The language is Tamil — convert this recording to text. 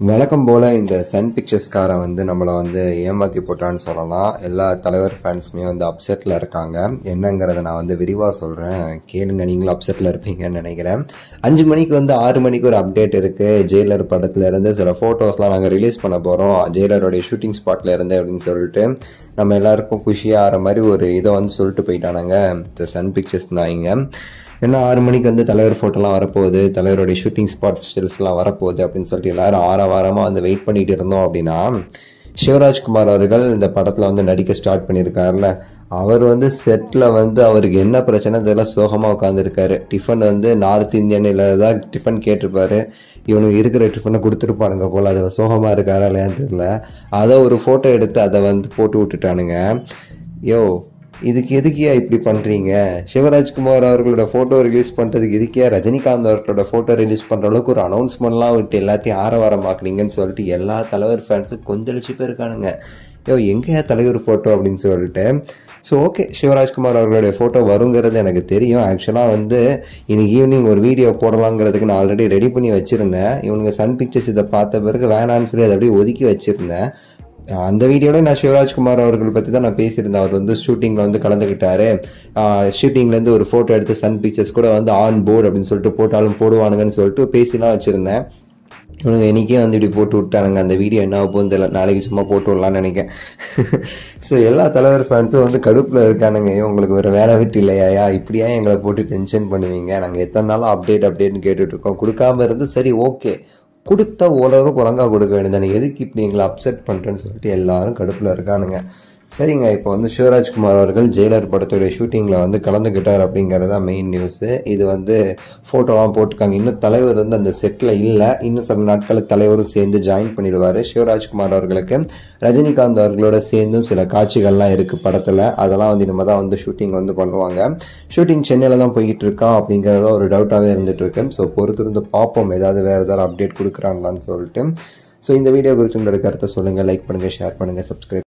வழக்கம் போல் இந்த சன் பிக்சர்ஸ்காரன் வந்து நம்மளை வந்து ஏமாற்றி போட்டான்னு சொல்லலாம் எல்லா தலைவர் ஃபேன்ஸுமே வந்து அப்செட்டில் இருக்காங்க என்னங்கிறத நான் வந்து விரிவாக சொல்கிறேன் கேளுங்க நீங்களும் அப்செட்டில் இருப்பீங்கன்னு நினைக்கிறேன் அஞ்சு மணிக்கு வந்து ஆறு மணிக்கு ஒரு அப்டேட் இருக்குது ஜெயிலர் படத்துல இருந்து சில ஃபோட்டோஸ்லாம் நாங்கள் ரிலீஸ் பண்ண போகிறோம் ஜெயிலருடைய ஷூட்டிங் ஸ்பாட்டில் இருந்து அப்படின்னு சொல்லிட்டு நம்ம எல்லாருக்கும் குஷியாக ஆகிற மாதிரி ஒரு இதை வந்து சொல்லிட்டு போயிட்டானுங்க இந்த சன் பிக்சர்ஸ் தான் இங்கே ஏன்னா ஆறு மணிக்கு வந்து தலைவர் ஃபோட்டோலாம் வரப்போகுது தலைவருடைய ஷூட்டிங் ஸ்பாட் ஸ்டில்ஸ்லாம் வரப்போகுது அப்படின்னு சொல்லிட்டு எல்லாரும் ஆற வாரமாக வந்து வெயிட் பண்ணிட்டு இருந்தோம் அப்படின்னா சிவராஜ்குமார் அவர்கள் இந்த படத்தில் வந்து நடிக்க ஸ்டார்ட் பண்ணியிருக்காருல அவர் வந்து செட்டில் வந்து அவருக்கு என்ன பிரச்சனை இதெல்லாம் சோகமாக உட்காந்துருக்காரு டிஃபன் வந்து நார்த் இந்தியன் இல்லை ஏதாவது டிஃபன் கேட்டிருப்பாரு இவனுக்கு இருக்கிற டிஃபனை கொடுத்துருப்பானுங்க போல் அதில் சோகமாக இருக்காரா இல்லையான்னு தெரியல அதை ஒரு ஃபோட்டோ எடுத்து அதை வந்து போட்டு விட்டுட்டானுங்க யோ இதுக்கு எதுக்கியா இப்படி பண்ணுறீங்க சிவராஜ்குமார் அவர்களோட ஃபோட்டோ ரிலீஸ் பண்ணுறதுக்கு எதுக்கியா ரஜினிகாந்த் அவர்களோட ஃபோட்டோ ரிலீஸ் பண்ணுற அளவுக்கு ஒரு அனௌன்ஸ்மெண்ட்லாம் விட்டு எல்லாத்தையும் ஆரவாரமாக்குனீங்கன்னு சொல்லிட்டு எல்லா தலைவர் ஃபேன்ஸும் கொந்தளிச்சு போயிருக்கானுங்க யோ எங்கேயா தலைவர் ஃபோட்டோ அப்படின்னு சொல்லிட்டு ஸோ ஓகே சிவராஜ்குமார் அவர்களுடைய ஃபோட்டோ வருங்கிறது எனக்கு தெரியும் ஆக்சுவலாக வந்து இன்னைக்கு ஈவினிங் ஒரு வீடியோ போடலாங்கிறதுக்கு நான் ஆல்ரெடி ரெடி பண்ணி வச்சுருந்தேன் இவனுங்க சன் பிக்சர்ஸ் இதை பார்த்த பிறகு வேணான்னு சொல்லி அதை அப்படியே ஒதுக்கி வச்சுருந்தேன் அந்த வீடியோவில் நான் சிவராஜ்குமார் அவர்கள் பற்றி தான் நான் பேசியிருந்தேன் அவர் வந்து ஷூட்டிங்கில் வந்து கலந்துக்கிட்டாரு ஷூட்டிங்லேருந்து ஒரு ஃபோட்டோ எடுத்து சன் பிக்சர்ஸ் கூட வந்து ஆன் போர்டு அப்படின்னு சொல்லிட்டு போட்டாலும் போடுவானுங்கன்னு சொல்லிட்டு பேசிலாம் வச்சுருந்தேன் இவனுங்க இன்றைக்கே வந்து இப்படி போட்டு விட்டானுங்க அந்த வீடியோ என்ன போகும் தெரியல நாளைக்கு சும்மா போட்டு விடலான்னு நினைக்கிறேன் ஸோ எல்லா தலைவர் ஃபேன்ஸும் வந்து கடுப்பில் இருக்கானுங்க "ஐயோ, உங்களுக்கு ஒரு வேலை விட்டு இல்லையா இப்படியா எங்களை போட்டு டென்ஷன் பண்ணுவீங்க நாங்கள் எத்தனை நாளும் அப்டேட் அப்டேட்னு கேட்டுட்டு இருக்கோம் கொடுக்காம இருந்து சரி ஓகே கொடுத்த ஓரளவுக்கு ஒழுங்கா கொடுக்க வேண்டியதானே எதுக்கு இப்படி எங்களை அப்செட் பண்ணுறேன்னு சொல்லிட்டு எல்லாரும் கடுப்பில் இருக்கானுங்க சரிங்க இப்போ வந்து சிவராஜ்குமார் அவர்கள் ஜெயிலர் படத்துடைய ஷூட்டிங்கில் வந்து கலந்துக்கிட்டார் அப்படிங்கிறது தான் மெயின் நியூஸு இது வந்து ஃபோட்டோலாம் போட்டிருக்காங்க இன்னும் தலைவர் வந்து அந்த செட்டில் இல்லை இன்னும் சில நாட்களில் தலைவரும் சேர்ந்து ஜாயின் பண்ணிடுவார் சிவராஜ்குமார் அவர்களுக்கு ரஜினிகாந்த் அவர்களோட சேர்ந்தும் சில காட்சிகள்லாம் இருக்குது படத்தில் அதெல்லாம் வந்து இனிமேல் தான் வந்து ஷூட்டிங் வந்து பண்ணுவாங்க ஷூட்டிங் சென்னையில் தான் போய்கிட்டு இருக்கா அப்படிங்கிறத ஒரு டவுட்டாகவே இருந்துட்டு இருக்கு ஸோ பொறுத்திருந்து பார்ப்போம் ஏதாவது வேறு ஏதாவது அப்டேட் கொடுக்குறாங்களான்னு சொல்லிட்டு ஸோ இந்த வீடியோ குறித்து உங்களோட கருத்தை சொல்லுங்கள் லைக் பண்ணுங்கள் ஷேர் பண்ணுங்கள் சப்ஸ்கிரைப்